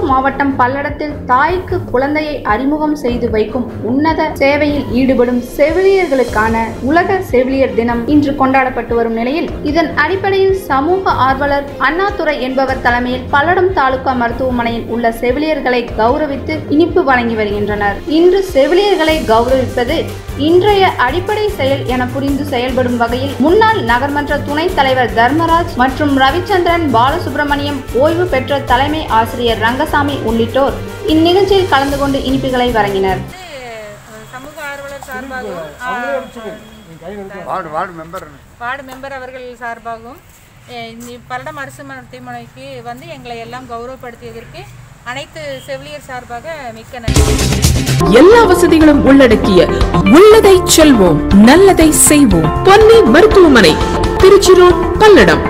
மாவட்டம் பல்லடத்தில் தாய்க்கு குழந்தையை அறிமுகம் செய்து வைக்கும் உன்னத சேவையில் ஈடுபடும் செவிலியர்களுக்கான உலக செவிலியர் தினம் இன்று கொண்டாடப்பட்டு வரும் நிலையில் இதன் அடிப்படையில் சமூக ஆர்வலர் அண்ணாதுரை என்பவர் தலைமையில் பல்லடம் தாலுகா மருத்துவமனையில் உள்ள செவிலியர்களை கௌரவித்து இனிப்பு வழங்கி வருகின்றனர் இன்று செவிலியர்களை கௌரவிப்பது இன்றைய அடிப்படை செயல் என புரிந்து செயல்படும் வகையில் முன்னாள் நகர்மன்ற துணைத் தலைவர் தர்மராஜ் மற்றும் ரவிச்சந்திரன் பாலசுப்ரமணியம் ஓய்வு பெற்ற தலைமை ஆசிரியர் ரங்கசாமி உள்ளிட்டோர் இந்நிகழ்ச்சியில் கலந்து கொண்டு இனிப்புகளை வழங்கினர் வந்து சமூக ஆர்வலர் சார்பாகவும் ஆ, ward ward member ward member அவர்கள் சார்பாகவும் அஹ், இந்த பல்லடம் அரசு மருத்துவமனைக்கு வந்து எங்களை எல்லாம் கௌரவப்படுத்தியதற்கு அனைத்து செவிலியர் சார்பாக மிக்க நன்றி எல்லா வசதிகளும் உள்ளடக்கிய உள்ளதை செல்வோம் நல்லதை செய்வோம் பொன்னி மருத்துவமனை திருச்சி ரோட் பல்லடம்